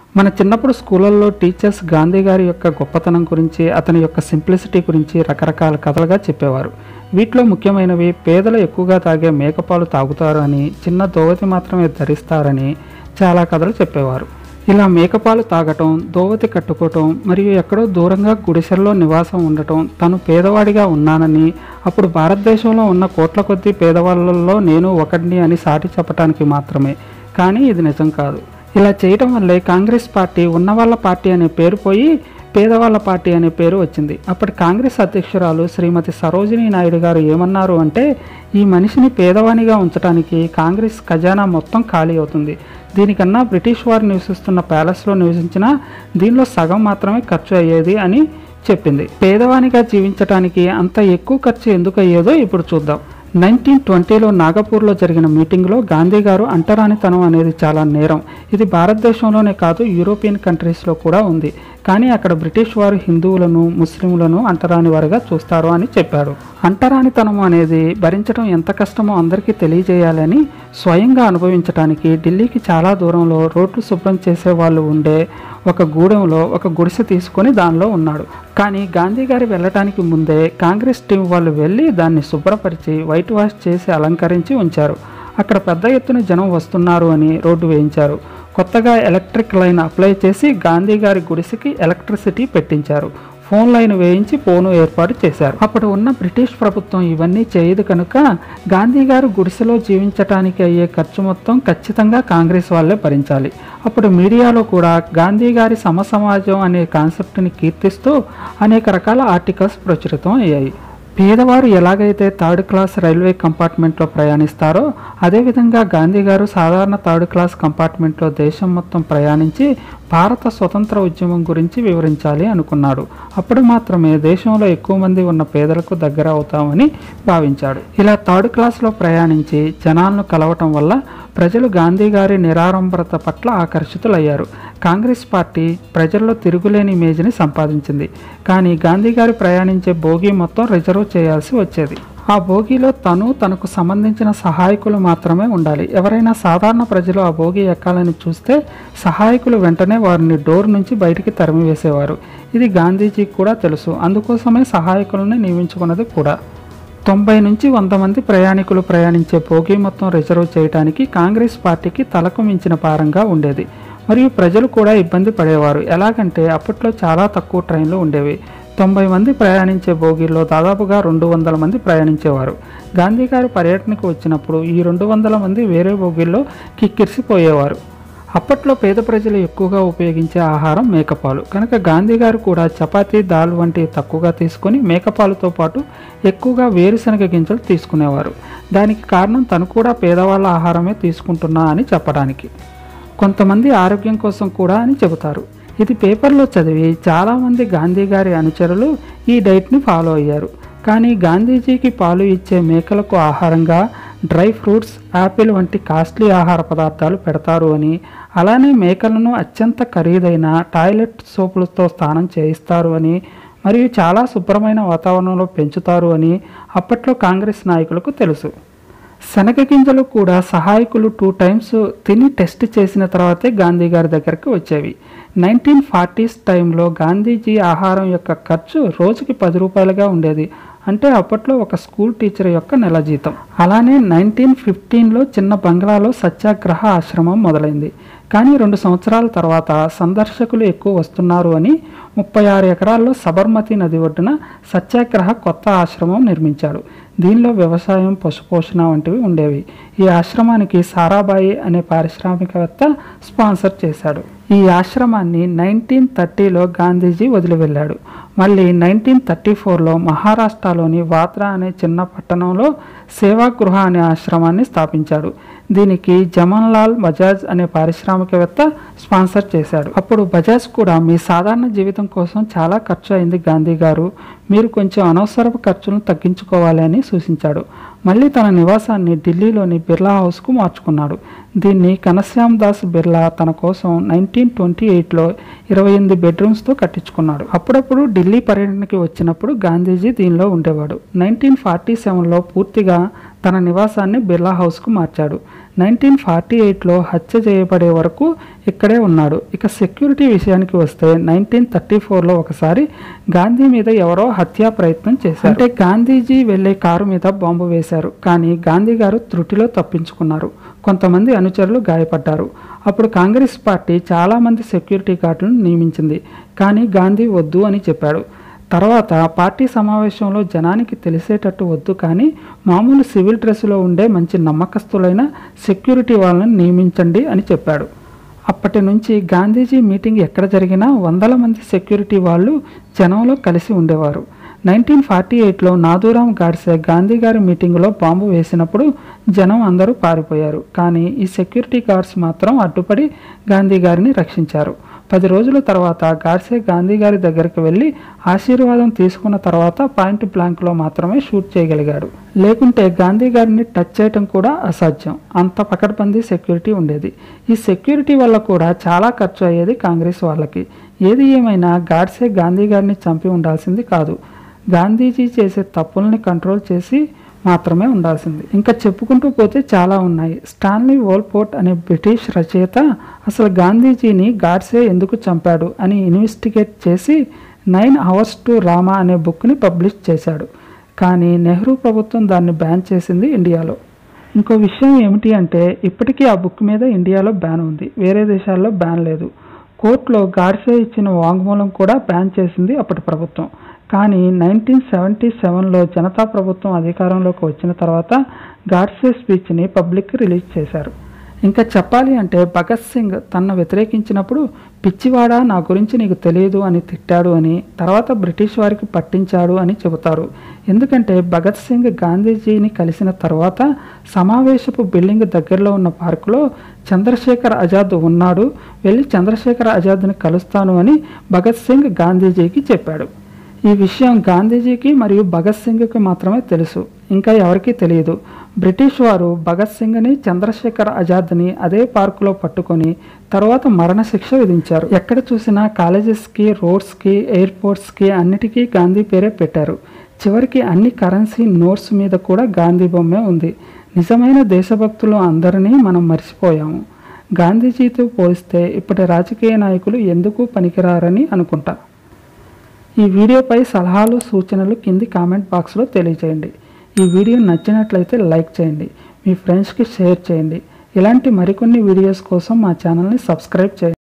మన చిన్నప్పుడు స్కూళ్ళల్లో టీచర్స్ గాంధీ గారి యొక్క గొప్పతనం గురించి అతని యొక్క సింప్లిసిటీ గురించి రకరకాల కథలుగా చెప్పేవారు వీటిలో ముఖ్యమైనవి పేదలు ఎక్కువగా తాగే మేకపాలు తాగుతారు అని చిన్న దోవతి మాత్రమే ధరిస్తారని చాలా కథలు చెప్పేవారు ఇలా మేకపాలు తాగటం దోవతి కట్టుకోవటం మరియు ఎక్కడో దూరంగా గుడిసెల్లో నివాసం ఉండటం తను పేదవాడిగా ఉన్నానని అప్పుడు భారతదేశంలో ఉన్న కోట్ల కొద్దీ పేదవాళ్ళల్లో నేను ఒకడిని అని సాటి చెప్పటానికి మాత్రమే కానీ ఇది నిజం కాదు ఇలా చేయటం వల్లే కాంగ్రెస్ పార్టీ ఉన్నవాళ్ళ పార్టీ అనే పేరు పోయి పేదవాళ్ళ పార్టీ అనే పేరు వచ్చింది అప్పటి కాంగ్రెస్ అధ్యక్షురాలు శ్రీమతి సరోజినీ నాయుడు గారు ఏమన్నారు అంటే ఈ మనిషిని పేదవానిగా ఉంచడానికి కాంగ్రెస్ ఖజానా మొత్తం ఖాళీ అవుతుంది దీనికన్నా బ్రిటిష్ వారు నివసిస్తున్న ప్యాలెస్లో నివసించిన దీనిలో సగం మాత్రమే ఖర్చు అయ్యేది అని చెప్పింది పేదవానిగా జీవించటానికి అంత ఎక్కువ ఖర్చు ఎందుకు అయ్యేదో ఇప్పుడు చూద్దాం నైన్టీన్ ట్వంటీలో నాగపూర్లో జరిగిన మీటింగ్లో గాంధీ గారు అంటరానితనం అనేది చాలా నేరం ఇది భారతదేశంలోనే కాదు యూరోపియన్ కంట్రీస్లో కూడా ఉంది కానీ అక్కడ బ్రిటిష్ వారు హిందువులను ముస్లింలను అంటరాని వారిగా చూస్తారు అని చెప్పాడు అంటరానితనం అనేది భరించడం ఎంత కష్టమో అందరికీ తెలియజేయాలని స్వయంగా అనుభవించడానికి ఢిల్లీకి చాలా దూరంలో రోడ్లు శుభ్రం చేసే వాళ్ళు ఉండే ఒక గూడెంలో ఒక గుడిసె తీసుకొని దానిలో ఉన్నాడు కానీ గాంధీ గారి వెళ్ళటానికి ముందే కాంగ్రెస్ టీం వాళ్ళు వెళ్ళి దాన్ని శుభ్రపరిచి వైట్ వాష్ చేసి అలంకరించి ఉంచారు అక్కడ పెద్ద ఎత్తున జనం వస్తున్నారు అని రోడ్డు వేయించారు కొత్తగా ఎలక్ట్రిక్ లైన్ అప్లై చేసి గాంధీ గారి గుడిసెకి ఎలక్ట్రిసిటీ పెట్టించారు ఫోన్ లైన్ వేయించి ఫోను ఏర్పాటు చేశారు అప్పుడు ఉన్న బ్రిటిష్ ప్రభుత్వం ఇవన్నీ చేయదు కనుక గాంధీ గారు గుడిసెలో జీవించటానికి అయ్యే ఖర్చు మొత్తం ఖచ్చితంగా కాంగ్రెస్ వాళ్ళే భరించాలి అప్పుడు మీడియాలో కూడా గాంధీ గారి సమసమాజం అనే కాన్సెప్ట్ని కీర్తిస్తూ అనేక రకాల ఆర్టికల్స్ ప్రచురితం అయ్యాయి పేదవారు ఎలాగైతే థర్డ్ క్లాస్ రైల్వే కంపార్ట్మెంట్లో ప్రయాణిస్తారో అదేవిధంగా గాంధీ గారు సాధారణ థర్డ్ క్లాస్ కంపార్ట్మెంట్లో దేశం మొత్తం ప్రయాణించి భారత స్వతంత్ర ఉద్యమం గురించి వివరించాలి అనుకున్నాడు అప్పుడు మాత్రమే దేశంలో ఎక్కువ మంది ఉన్న పేదలకు దగ్గర అవుతామని భావించాడు ఇలా థర్డ్ క్లాస్లో ప్రయాణించి జనాలను కలవటం వల్ల ప్రజలు గాంధీ గారి నిరాడంబరత పట్ల ఆకర్షితులయ్యారు కాంగ్రెస్ పార్టీ ప్రజల్లో తిరుగులేని ఇమేజ్ని సంపాదించింది కానీ గాంధీ గారు ప్రయాణించే బోగి మొత్తం రిజర్వ్ చేయాల్సి వచ్చేది ఆ బోగిలో తను తనకు సంబంధించిన సహాయకులు మాత్రమే ఉండాలి ఎవరైనా సాధారణ ప్రజలు ఆ బోగి ఎక్కాలని చూస్తే సహాయకులు వెంటనే వారిని డోర్ నుంచి బయటికి తరిమివేసేవారు ఇది గాంధీజీకి కూడా తెలుసు అందుకోసమే సహాయకులను నియమించుకున్నది కూడా తొంభై నుంచి వంద మంది ప్రయాణికులు ప్రయాణించే బోగి మొత్తం రిజర్వ్ చేయడానికి కాంగ్రెస్ పార్టీకి తలకు మించిన భారంగా ఉండేది మరియు ప్రజలు కూడా ఇబ్బంది పడేవారు ఎలాగంటే అప్పట్లో చాలా తక్కువ ట్రైన్లు ఉండేవి తొంభై మంది ప్రయాణించే బోగిల్లో దాదాపుగా రెండు వందల మంది ప్రయాణించేవారు గాంధీ గారు పర్యటనకు వచ్చినప్పుడు ఈ రెండు వందల మంది వేరే బోగిల్లో కిక్కిరిసిపోయేవారు అప్పట్లో పేద ప్రజలు ఎక్కువగా ఉపయోగించే ఆహారం మేకపాలు కనుక గాంధీ గారు కూడా చపాతీ దాల్ వంటి తక్కువగా తీసుకొని మేకపాలుతో పాటు ఎక్కువగా వేరుశనగ గింజలు తీసుకునేవారు దానికి కారణం తను కూడా పేదవాళ్ళ ఆహారమే తీసుకుంటున్నా అని చెప్పడానికి కొంతమంది ఆరోగ్యం కోసం కూడా అని చెబుతారు ఇది పేపర్లో చదివి చాలామంది గాంధీ గారి అనుచరులు ఈ డైట్ని ఫాలో అయ్యారు కానీ గాంధీజీకి పాలు ఇచ్చే మేకలకు ఆహారంగా డ్రై ఫ్రూట్స్ యాపిల్ వంటి కాస్ట్లీ ఆహార పదార్థాలు పెడతారు అని అలానే మేకలను అత్యంత ఖరీదైన టాయిలెట్ సోపులతో స్నానం చేయిస్తారు అని మరియు చాలా శుభ్రమైన వాతావరణంలో పెంచుతారు అని అప్పట్లో కాంగ్రెస్ నాయకులకు తెలుసు శనగ గింజలు కూడా సహాయకులు టూ టైమ్స్ తిని టెస్ట్ చేసిన తర్వాతే గాంధీ గారి దగ్గరికి వచ్చేవి నైన్టీన్ ఫార్టీస్ టైంలో గాంధీజీ ఆహారం యొక్క ఖర్చు రోజుకి పది రూపాయలుగా ఉండేది అంటే అప్పట్లో ఒక స్కూల్ టీచర్ యొక్క నెల జీతం అలానే నైన్టీన్ ఫిఫ్టీన్లో చిన్న బంగ్లాలో సత్యాగ్రహ ఆశ్రమం మొదలైంది కానీ రెండు సంవత్సరాల తర్వాత సందర్శకులు ఎక్కువ వస్తున్నారు అని ముప్పై ఆరు ఎకరాల్లో సబర్మతి నది ఒడ్డున సత్యాగ్రహ కొత్త ఆశ్రమం నిర్మించాడు దీనిలో వ్యవసాయం పశుపోషణ వంటివి ఉండేవి ఈ ఆశ్రమానికి సారాబాయి అనే పారిశ్రామికవేత్త స్పాన్సర్ చేశాడు ఈ ఆశ్రమాన్ని నైన్టీన్ థర్టీలో గాంధీజీ వదిలి వెళ్ళాడు మళ్ళీ నైన్టీన్ థర్టీ ఫోర్లో మహారాష్ట్రలోని వాత్రా అనే చిన్న పట్టణంలో సేవాగృహ అనే ఆశ్రమాన్ని స్థాపించాడు దీనికి జమన్లాల్ బజాజ్ అనే పారిశ్రామికవేత్త స్పాన్సర్ చేశాడు అప్పుడు బజాజ్ కూడా మీ సాధారణ జీవితం కోసం చాలా ఖర్చు అయింది గాంధీ గారు మీరు కొంచెం అనవసరపు ఖర్చులను తగ్గించుకోవాలి అని సూచించాడు మళ్ళీ తన నివాసాన్ని ఢిల్లీలోని బిర్లా హౌస్కు మార్చుకున్నాడు దీన్ని కనశ్యామ్ దాస్ బిర్లా తన కోసం నైన్టీన్ ట్వంటీ ఎయిట్లో ఇరవై ఎనిమిది బెడ్రూమ్స్తో కట్టించుకున్నాడు అప్పుడప్పుడు ఢిల్లీ పర్యటనకి వచ్చినప్పుడు గాంధీజీ దీనిలో ఉండేవాడు నైన్టీన్ ఫార్టీ సెవెన్లో పూర్తిగా తన నివాసాన్ని బిర్లా హౌస్కు మార్చాడు నైన్టీన్ ఫార్టీ ఎయిట్లో హత్య చేయబడే వరకు ఇక్కడే ఉన్నాడు ఇక సెక్యూరిటీ విషయానికి వస్తే నైన్టీన్ థర్టీ ఫోర్లో ఒకసారి గాంధీ మీద ఎవరో హత్యా ప్రయత్నం చేశారు అంటే గాంధీజీ వెళ్ళే కారు మీద బాంబు వేశారు కానీ గాంధీ గారు త్రుటిలో తప్పించుకున్నారు కొంతమంది అనుచరులు గాయపడ్డారు అప్పుడు కాంగ్రెస్ పార్టీ చాలామంది సెక్యూరిటీ గార్డులను నియమించింది కానీ గాంధీ వద్దు అని చెప్పాడు తర్వాత పార్టీ సమావేశంలో జనానికి తెలిసేటట్టు వద్దు కానీ మామూలు సివిల్ డ్రెస్సులో ఉండే మంచి నమ్మకస్తులైన సెక్యూరిటీ వాళ్ళని నియమించండి అని చెప్పాడు అప్పటి నుంచి గాంధీజీ మీటింగ్ ఎక్కడ జరిగినా వందల మంది సెక్యూరిటీ వాళ్ళు జనంలో కలిసి ఉండేవారు నైన్టీన్ ఫార్టీ ఎయిట్లో నాదూరాం గాడ్సే గాంధీ గారి మీటింగులో బాంబు వేసినప్పుడు జనం అందరూ పారిపోయారు కానీ ఈ సెక్యూరిటీ గార్డ్స్ మాత్రం అడ్డుపడి గాంధీ గారిని రక్షించారు పది రోజుల తర్వాత గాడ్సే గాంధీ గారి దగ్గరికి వెళ్ళి ఆశీర్వాదం తీసుకున్న తర్వాత పాయింట్ బ్లాంక్లో మాత్రమే షూట్ చేయగలిగాడు లేకుంటే గాంధీ గారిని టచ్ చేయటం కూడా అసాధ్యం అంత పకడ్బందీ సెక్యూరిటీ ఉండేది ఈ సెక్యూరిటీ వల్ల కూడా చాలా ఖర్చు అయ్యేది కాంగ్రెస్ వాళ్ళకి ఏది ఏమైనా గాడ్సే గాంధీ గారిని చంపి ఉండాల్సింది కాదు గాంధీజీ చేసే తప్పుల్ని కంట్రోల్ చేసి మాత్రమే ఉండాల్సింది ఇంకా చెప్పుకుంటూ పోతే చాలా ఉన్నాయి స్టాన్లీ వోల్పోర్ట్ అనే బ్రిటిష్ రచయిత అసలు గాంధీజీని గాడ్సే ఎందుకు చంపాడు అని ఇన్వెస్టిగేట్ చేసి నైన్ అవర్స్ టు రామా అనే బుక్ని పబ్లిష్ చేశాడు కానీ నెహ్రూ ప్రభుత్వం దాన్ని బ్యాన్ చేసింది ఇండియాలో ఇంకో విషయం ఏమిటి అంటే ఇప్పటికీ ఆ బుక్ మీద ఇండియాలో బ్యాన్ ఉంది వేరే దేశాల్లో బ్యాన్ లేదు కోర్టులో గాడ్సే ఇచ్చిన వాంగ్మూలం కూడా బ్యాన్ చేసింది అప్పటి ప్రభుత్వం కానీ నైన్టీన్ సెవెంటీ సెవెన్లో జనతా ప్రభుత్వం అధికారంలోకి వచ్చిన తర్వాత గాడ్సే స్పీచ్ని పబ్లిక్ రిలీజ్ చేశారు ఇంకా చెప్పాలి అంటే భగత్ సింగ్ తనను వ్యతిరేకించినప్పుడు పిచ్చివాడా నా గురించి నీకు తెలియదు అని తిట్టాడు అని తర్వాత బ్రిటిష్ వారికి పట్టించాడు అని చెబుతారు ఎందుకంటే భగత్ సింగ్ గాంధీజీని కలిసిన తర్వాత సమావేశపు బిల్డింగ్ దగ్గరలో ఉన్న పార్కులో చంద్రశేఖర్ ఆజాద్ ఉన్నాడు వెళ్ళి చంద్రశేఖర్ ఆజాద్ని కలుస్తాను అని భగత్ సింగ్ గాంధీజీకి చెప్పాడు ఈ విషయం గాంధీజీకి మరియు భగత్ సింగ్కి మాత్రమే తెలుసు ఇంకా ఎవరికీ తెలియదు బ్రిటిష్ వారు భగత్ సింగ్ని చంద్రశేఖర్ ఆజాద్ని అదే పార్కులో పట్టుకొని తర్వాత మరణశిక్ష విధించారు ఎక్కడ చూసినా కాలేజెస్కి రోడ్స్కి ఎయిర్పోర్ట్స్కి అన్నిటికీ గాంధీ పేరే పెట్టారు చివరికి అన్ని కరెన్సీ నోట్స్ మీద కూడా గాంధీ బొమ్మే ఉంది నిజమైన దేశభక్తులు అందరినీ మనం మర్చిపోయాము గాంధీజీతో పోలిస్తే ఇప్పటి రాజకీయ నాయకులు ఎందుకు పనికిరారని అనుకుంటా ఈ వీడియోపై సలహాలు సూచనలు కింది కామెంట్ బాక్స్లో తెలియజేయండి ఈ వీడియో నచ్చినట్లయితే లైక్ చేయండి మీ ఫ్రెండ్స్కి షేర్ చేయండి ఇలాంటి మరికొన్ని వీడియోస్ కోసం మా ఛానల్ని సబ్స్క్రైబ్ చేయండి